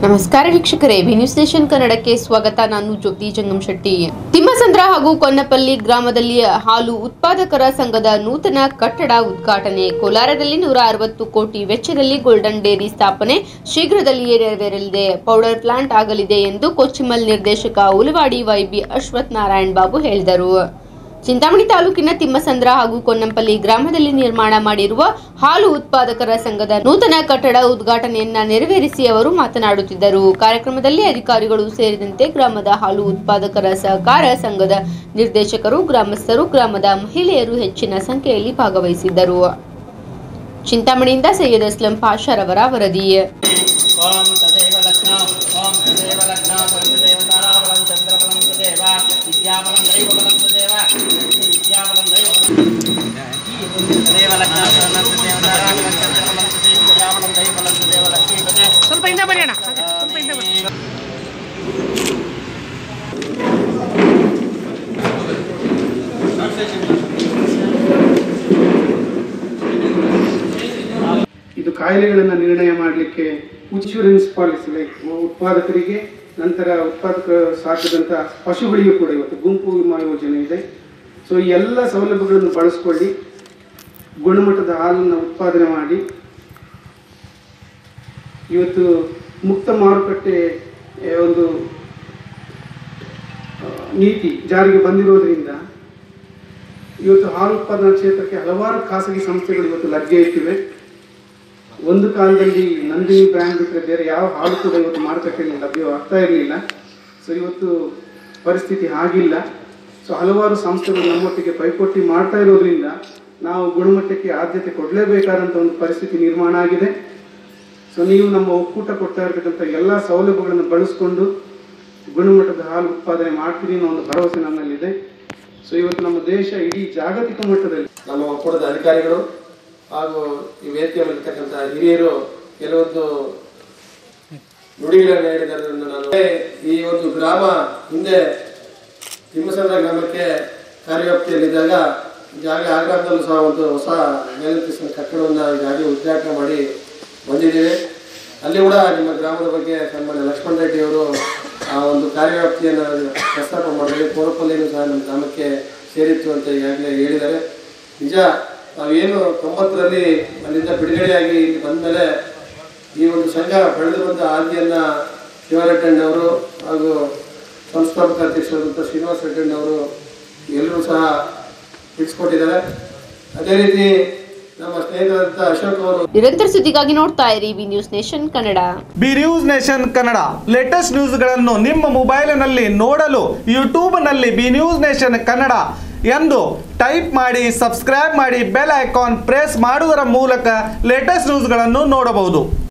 ನಮಸ್ಕಾರ ವೀಕ್ಷಕರೇ B news nation ಕನ್ನಡಕ್ಕೆ ಸ್ವಾಗತ ನಾನು ಜ್ಯೋತಿ ಜಂಗಮ್ ಶೆಟ್ಟಿ ತಿಮ್ಮಸಂದ್ರ ಹಾಗೂ ಕೊನ್ನಪಲ್ಲಿ ಗ್ರಾಮದಲ್ಲಿ ಹಾಲು ಉತ್ಪಾದಕರ ಸಂಘದ ನೂತನ ಕಟ್ಟಡ ಉದ್ಘಾಟನೆ ಕೋಲಾರದಲ್ಲಿ ನೂರ ಅರವತ್ತು ಕೋಟಿ ವೆಚ್ಚದಲ್ಲಿ ಗೋಲ್ಡನ್ ಡೇರಿ ಸ್ಥಾಪನೆ ಶೀಘ್ರದಲ್ಲಿಯೇ ನೆರವೇರಲಿದೆ ಪೌಡರ್ ಪ್ಲಾಂಟ್ ಆಗಲಿದೆ ಎಂದು ಕೊಚ್ಚಿಮಲ್ ನಿರ್ದೇಶಕ ಉಲವಾಡಿ ವೈಬಿ ಅಶ್ವಥ್ ನಾರಾಯಣ್ ಬಾಬು ಹೇಳಿದರು ಚಿಂತಾಮಣಿ ತಾಲೂಕಿನ ತಿಮ್ಮಸಂದ್ರ ಹಾಗೂ ಕೊನ್ನಂಪಲ್ಲಿ ಗ್ರಾಮದಲ್ಲಿ ನಿರ್ಮಾಣ ಮಾಡಿರುವ ಹಾಲು ಉತ್ಪಾದಕರ ಸಂಘದ ನೂತನ ಕಟ್ಟಡ ಉದ್ಘಾಟನೆಯನ್ನ ನೆರವೇರಿಸಿ ಅವರು ಮಾತನಾಡುತ್ತಿದ್ದರು ಕಾರ್ಯಕ್ರಮದಲ್ಲಿ ಅಧಿಕಾರಿಗಳು ಸೇರಿದಂತೆ ಗ್ರಾಮದ ಹಾಲು ಉತ್ಪಾದಕರ ಸಹಕಾರ ಸಂಘದ ನಿರ್ದೇಶಕರು ಗ್ರಾಮಸ್ಥರು ಗ್ರಾಮದ ಮಹಿಳೆಯರು ಹೆಚ್ಚಿನ ಸಂಖ್ಯೆಯಲ್ಲಿ ಭಾಗವಹಿಸಿದ್ದರು ಚಿಂತಾಮಣಿಯಿಂದ ಸೈಯದ್ ಅಸ್ಲಂ ಪಾಷರವರ ವರದಿ ಓಂ ತದೇವ ಲಗ್ನ ಓಂ ತದೇವ ಲಗ್ನ ತದೇವ ತಾರಾಬಲಂ ಚಂದ್ರಬಲಂ ತದೇವ ವಿದ್ಯಾಬಲಂ ದೈವಬಲಂ ತದೇವ ವಿದ್ಯಾಬಲಂ ದೈವಬಲಂ ತದೇವ ಲಗ್ನ ತದೇವ ತಾರಾಬಲಂ ಚಂದ್ರಬಲಂ ತದೇವ ವಿದ್ಯಾಬಲಂ ದೈವಬಲಂ ತದೇವ ಲಕ್ಷ್ಮೀಪತೆ ಸ್ವಲ್ಪ ಹಿಂದೆ ಬನ್ನಿ ಅಣ್ಣ ಸ್ವಲ್ಪ ಹಿಂದೆ ಬನ್ನಿ ಇದು ಕಾಯಿಲೆಗಳನ್ನು ನಿರ್ಣಯ ಮಾಡಲಿಕ್ಕೆ ಇನ್ಶೂರೆನ್ಸ್ ಪಾಲಿಸಿ ಲೈಕ್ ಉತ್ಪಾದಕರಿಗೆ ನಂತರ ಉತ್ಪಾದಕ ಸಾಕಿದಂಥ ಪಶುಗಳಿಗೂ ಕೂಡ ಇವತ್ತು ಗುಂಪು ವಿಮಾ ಯೋಜನೆ ಇದೆ ಸೊ ಈ ಎಲ್ಲ ಸೌಲಭ್ಯಗಳನ್ನು ಬಳಸ್ಕೊಳ್ಳಿ ಗುಣಮಟ್ಟದ ಹಾಲನ್ನು ಉತ್ಪಾದನೆ ಮಾಡಿ ಇವತ್ತು ಮುಕ್ತ ಮಾರುಕಟ್ಟೆ ಏ, ಒಂದು ಆ, ನೀತಿ ಜಾರಿಗೆ ಬಂದಿರೋದ್ರಿಂದ ಇವತ್ತು ಹಾಲು ಉತ್ಪಾದನಾ ಕ್ಷೇತ್ರಕ್ಕೆ ಹಲವಾರು ಖಾಸಗಿ ಸಂಸ್ಥೆಗಳು ಇವತ್ತು ಲಗ್ಗೆ ಇಟ್ಟಿವೆ ಒಂದು ಕಾಲದಲ್ಲಿ ನಂದಿನಿ ಬ್ರ್ಯಾಂಡ್ ಬಿಟ್ಟರೆ ಬೇರೆ ಯಾವ ಹಾಲು ಕೂಡ ಇವತ್ತು ಮಾರುಕಟ್ಟೆಯಲ್ಲಿ ಲಭ್ಯವಾಗ್ತಾ ಇರಲಿಲ್ಲ ಸೊ ಇವತ್ತು ಪರಿಸ್ಥಿತಿ ಹಾಗಿಲ್ಲ ಸೊ ಹಲವಾರು ಸಂಸ್ಥೆಗಳು ನಮ್ಮೊಟ್ಟಿಗೆ ಪೈಪೋಟಿ ಮಾಡ್ತಾ ಇರೋದ್ರಿಂದ ನಾವು ಗುಣಮಟ್ಟಕ್ಕೆ ಆದ್ಯತೆ ಕೊಡಲೇಬೇಕಾದಂಥ ಒಂದು ಪರಿಸ್ಥಿತಿ ನಿರ್ಮಾಣ ಆಗಿದೆ ಸೊ ನೀವು ನಮ್ಮ ಒಕ್ಕೂಟ ಕೊಡ್ತಾ ಇರತಕ್ಕಂಥ ಎಲ್ಲ ಸೌಲಭ್ಯಗಳನ್ನು ಬಳಸ್ಕೊಂಡು ಗುಣಮಟ್ಟದ ಹಾಲು ಉತ್ಪಾದನೆ ಮಾಡ್ತೀರಿ ಅನ್ನೋ ಒಂದು ಭರವಸೆ ನಮ್ಮಲ್ಲಿದೆ ಸೊ ಇವತ್ತು ನಮ್ಮ ದೇಶ ಇಡೀ ಜಾಗತಿಕ ಮಟ್ಟದಲ್ಲಿ ನಮ್ಮ ಒಕ್ಕೂಟದ ಅಧಿಕಾರಿಗಳು ಹಾಗೂ ಈ ವೇದಿಕೆ ಮೇಲಿರ್ತಕ್ಕಂಥ ಹಿರಿಯರು ಕೆಲವೊಂದು ನುಡಿಗಳನ್ನು ಹೇಳಿದ್ದರಿಂದ ನಾನು ಈ ಒಂದು ಗ್ರಾಮ ಹಿಂದೆ ತಿಮ್ಮಸಂದ್ರ ಗ್ರಾಮಕ್ಕೆ ಕಾರ್ಯವ್ಯಾಪ್ತಿಯಲ್ಲಿದ್ದಾಗ ಈಗಾಗಲೇ ಆ ಗ್ರಾಮದಲ್ಲೂ ಸಹ ಒಂದು ಹೊಸ ಮೇಲಂತಿಸಿನ ಕಟ್ಟಡವನ್ನು ಈಗಾಗಲೇ ಉದ್ಘಾಟನೆ ಮಾಡಿ ಬಂದಿದ್ದೇವೆ ಅಲ್ಲಿ ಕೂಡ ನಿಮ್ಮ ಗ್ರಾಮದ ಬಗ್ಗೆ ಸನ್ಮಾನ್ಯ ಲಕ್ಷ್ಮಣ ರೆಡ್ಡಿ ಅವರು ಆ ಒಂದು ಕಾರ್ಯವ್ಯಾಪ್ತಿಯನ್ನು ಪ್ರಸ್ತಾಪ ಮಾಡಿದರೆ ಕೋರಪಲ್ಲಿನೂ ಸಹ ನಮ್ಮ ಗ್ರಾಮಕ್ಕೆ ಸೇರಿತ್ತು ಅಂತ ಈಗಾಗಲೇ ಹೇಳಿದ್ದಾರೆ ನಿಜ ನಾವೇನು ತೊಂಬತ್ತರಲ್ಲಿ ಅಲ್ಲಿಂದ ಬಿಡುಗಡೆಯಾಗಿ ಇಲ್ಲಿ ಬಂದಮೇಲೆ ಈ ಒಂದು ಸಂಘ ಬೆಳೆದು ಬಂದ ಹಾದಿಯನ್ನು ಶಿವರೆಡ್ಡಣ್ಣವರು ಹಾಗೂ ಸಂಸ್ಥಾಪಕ ಅಧ್ಯಕ್ಷರಾದಂಥ ಶ್ರೀನಿವಾಸ ರೆಡ್ಡಣ್ಣವರು ಎಲ್ಲರೂ ಸಹ ತಿಳಿಸ್ಕೊಟ್ಟಿದ್ದಾರೆ ಅದೇ ರೀತಿ ನಮ್ಮ ಸ್ನೇಹಿತರಾದಂಥ ಅಶೋಕ್ ಅವರು ನಿರಂತರ ಸುದ್ದಿಗಾಗಿ ನೋಡ್ತಾ ಇರಿ B news nation Kannada B news nation Kannada latest ನ್ಯೂಸ್ಗಳನ್ನು ನಿಮ್ಮ ಮೊಬೈಲಿನಲ್ಲಿ ನೋಡಲು ಯೂಟ್ಯೂಬ್ನಲ್ಲಿ ಬಿ ನ್ಯೂಸ್ ನೇಷನ್ ಕನ್ನಡ ಎಂದು ಟೈಪ್ ಮಾಡಿ ಸಬ್ಸ್ಕ್ರೈಬ್ ಮಾಡಿ ಬೆಲ್ ಐಕಾನ್ ಪ್ರೆಸ್ ಮಾಡುವುದರ ಮೂಲಕ ಲೇಟೆಸ್ಟ್ ನ್ಯೂಸ್ಗಳನ್ನು ನೋಡಬಹುದು